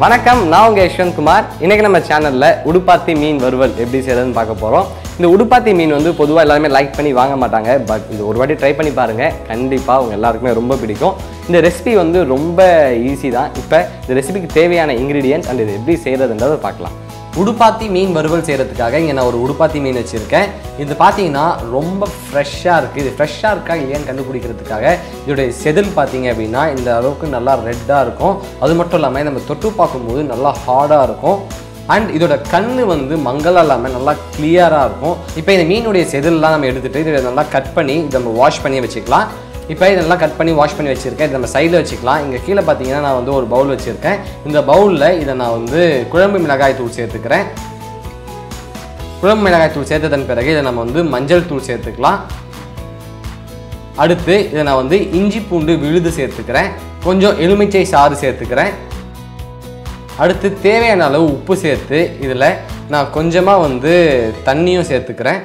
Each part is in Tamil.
வணக்கம் நான் உங்க யஷ்வந்த் குமார் இன்னைக்கு நம்ம சேனல்ல உடுப்பாத்தி மீன் வறுவல் எப்படி செய்யறதுன்னு பார்க்க போறோம் இந்த உடுப்பாத்தி மீன் வந்து பொதுவாக எல்லாருமே லைக் பண்ணி வாங்க மாட்டாங்க பட் இது ஒரு வாட்டி ட்ரை பண்ணி பாருங்க கண்டிப்பா உங்க எல்லாருக்குமே ரொம்ப பிடிக்கும் இந்த ரெசிபி வந்து ரொம்ப ஈஸி தான் இப்போ இந்த ரெசிபிக்கு தேவையான இன்க்ரீடியன்ஸ் அண்ட் இது எப்படி செய்யறதுன்றதை பார்க்கலாம் உடுப்பாத்தி மீன் வறுவல் செய்கிறதுக்காக இங்கே நான் ஒரு உடுப்பாத்தி மீன் வச்சுருக்கேன் இது பார்த்தீங்கன்னா ரொம்ப ஃப்ரெஷ்ஷாக இருக்குது இது ஃப்ரெஷ்ஷாக இருக்கா இல்லையான்னு கண்டுபிடிக்கிறதுக்காக இதோடைய செதில் பார்த்தீங்க அப்படின்னா இந்த அளவுக்கு நல்லா ரெட்டாக இருக்கும் அது மட்டும் இல்லாமல் நம்ம தொட்டு பார்க்கும்போது நல்லா ஹார்டாக இருக்கும் அண்ட் இதோட கண்ணு வந்து மங்கலாக இல்லாமல் நல்லா கிளியராக இருக்கும் இப்போ இந்த மீனுடைய செதில்லாம் நம்ம எடுத்துகிட்டு இதை நல்லா கட் பண்ணி இதை நம்ம வாஷ் பண்ணி வச்சுக்கலாம் இப்போ இதெல்லாம் கட் பண்ணி வாஷ் பண்ணி வச்சுருக்கேன் இதை நம்ம சைடில் வச்சுக்கலாம் இங்கே கீழே பார்த்தீங்கன்னா நான் வந்து ஒரு பவுல் வச்சுருக்கேன் இந்த பவுலில் இதை நான் வந்து குழம்பு மிளகாய் தூள் சேர்த்துக்கிறேன் குழம்பு மிளகாய் தூள் சேர்த்ததன் பிறகு இதை நம்ம வந்து மஞ்சள் தூள் சேர்த்துக்கலாம் அடுத்து இதை நான் வந்து இஞ்சி பூண்டு விழுது சேர்த்துக்கிறேன் கொஞ்சம் எலுமிச்சை சாறு சேர்த்துக்கிறேன் அடுத்து தேவையான அளவு உப்பு சேர்த்து இதில் நான் கொஞ்சமாக வந்து தண்ணியும் சேர்த்துக்கிறேன்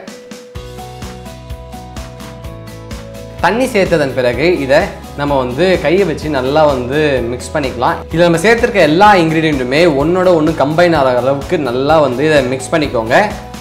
தண்ணி சேர்த்ததன் பிறகு இதை நம்ம வந்து கையை வச்சு நல்லா வந்து மிக்ஸ் பண்ணிக்கலாம் இதில் நம்ம சேர்த்துருக்க எல்லா இன்க்ரீடியண்ட்டுமே ஒன்றோட ஒன்று கம்பைன் ஆகிற அளவுக்கு நல்லா வந்து இதை மிக்ஸ் பண்ணிக்கோங்க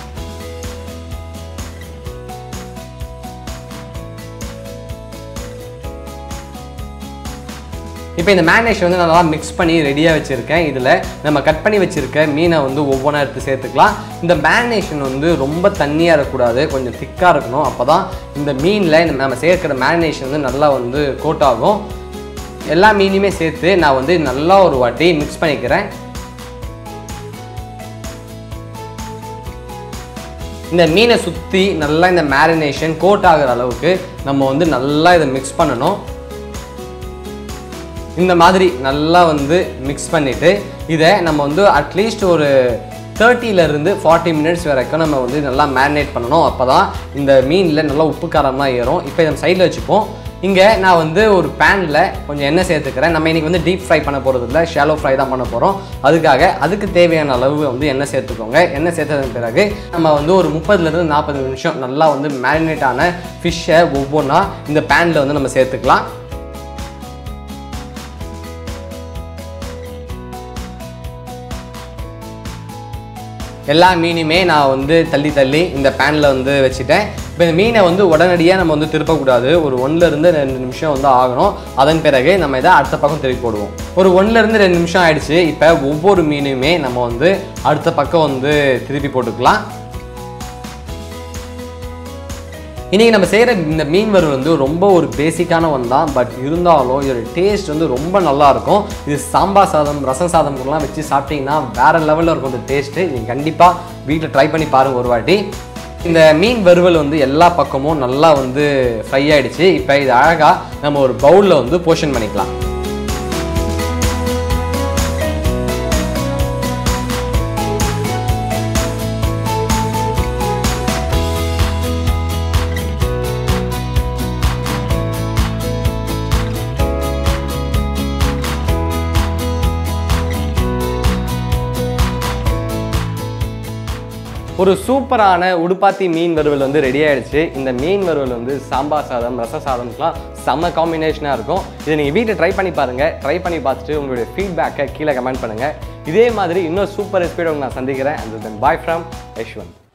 இப்போ இந்த மேனேஷ் வந்து நான் நல்லா மிக்ஸ் பண்ணி ரெடியாக வச்சுருக்கேன் இதில் நம்ம கட் பண்ணி வச்சுருக்க மீனை வந்து ஒவ்வொன்றா எடுத்து சேர்த்துக்கலாம் இந்த மேரினேஷன் வந்து ரொம்ப தண்ணியாக இருக்கக்கூடாது கொஞ்சம் திக்காக இருக்கணும் அப்போ தான் இந்த மீனில் நம்ம சேர்க்குற மேரினேஷன் வந்து நல்லா வந்து கோட் ஆகும் எல்லா மீனையுமே சேர்த்து நான் வந்து நல்லா ஒரு வாட்டி மிக்ஸ் பண்ணிக்கிறேன் இந்த மீனை சுற்றி நல்லா இந்த மேரினேஷன் கோட் ஆகிற அளவுக்கு நம்ம வந்து நல்லா இதை மிக்ஸ் பண்ணணும் இந்த மாதிரி நல்லா வந்து மிக்ஸ் பண்ணிவிட்டு இதை நம்ம வந்து அட்லீஸ்ட் ஒரு 30 ல இருந்து ஃபார்ட்டி மினிட்ஸ் வரைக்கும் நம்ம வந்து நல்லா மேரினேட் பண்ணணும் அப்போ தான் இந்த மீனில் நல்லா உப்பு காரம்லாம் ஏறும் இப்போ இதை சைடில் வச்சுப்போம் இங்கே நான் வந்து ஒரு பேனில் கொஞ்சம் எண்ணெய் சேர்த்துக்கிறேன் நம்ம இன்றைக்கி வந்து டீப் ஃப்ரை பண்ண போகிறது இல்லை ஷாலோ ஃப்ரை தான் பண்ண போகிறோம் அதுக்காக அதுக்கு தேவையான அளவு வந்து எண்ணெய் சேர்த்துக்கோங்க எண்ணெய் சேர்த்ததன் பிறகு நம்ம வந்து ஒரு முப்பதுலேருந்து நாற்பது நிமிஷம் நல்லா வந்து மேரினேட் ஆன ஃபிஷ்ஷை ஒவ்வொன்றா இந்த பேனில் வந்து நம்ம சேர்த்துக்கலாம் எல்லா மீனுமே நான் வந்து தள்ளி தள்ளி இந்த பேனில் வந்து வச்சுட்டேன் இப்போ இந்த மீனை வந்து உடனடியாக நம்ம வந்து திருப்பக்கூடாது ஒரு ஒன்றுலேருந்து ரெண்டு நிமிஷம் வந்து ஆகணும் அதன் பிறகு நம்ம இதை அடுத்த பக்கம் திருப்பி போடுவோம் ஒரு ஒன்றுலேருந்து ரெண்டு நிமிஷம் ஆயிடுச்சு இப்போ ஒவ்வொரு மீனுமே நம்ம வந்து அடுத்த பக்கம் வந்து திருப்பி போட்டுக்கலாம் இன்றைக்கி நம்ம செய்கிற இந்த மீன் வறுவல் வந்து ரொம்ப ஒரு பேசிக்கான ஒன் தான் பட் இருந்தாலும் இதோட டேஸ்ட் வந்து ரொம்ப நல்லா இருக்கும் இது சாம்பார் சாதம் ரசம் சாதம்லாம் வச்சு சாப்பிட்டீங்கன்னா வேறு லெவலில் இருக்கும் இந்த டேஸ்ட்டு நீங்கள் கண்டிப்பாக வீட்டில் ட்ரை பண்ணி பாருங்கள் ஒரு வாட்டி இந்த மீன் வறுவல் வந்து எல்லா பக்கமும் நல்லா வந்து ஃப்ரை ஆயிடுச்சு இப்போ இது அழகாக நம்ம ஒரு பவுலில் வந்து போர்ஷன் பண்ணிக்கலாம் ஒரு சூப்பரான உடுப்பாத்தி மீன் வறுவல் வந்து ரெடி ஆயிடுச்சு இந்த மீன் வறுவல் வந்து சாம்பார் சாதம் ரச சாதம்லாம் செம்ம காம்பினேஷனாக இருக்கும் இதை நீங்கள் வீட்டில் ட்ரை பண்ணி பாருங்கள் ட்ரை பண்ணி பார்த்துட்டு உங்களுடைய ஃபீட்பேக்கை கீழே கமெண்ட் பண்ணுங்கள் இதே மாதிரி இன்னொரு சூப்பர் ரெசிபியோட நான் சந்திக்கிறேன் and then bye from Yashwant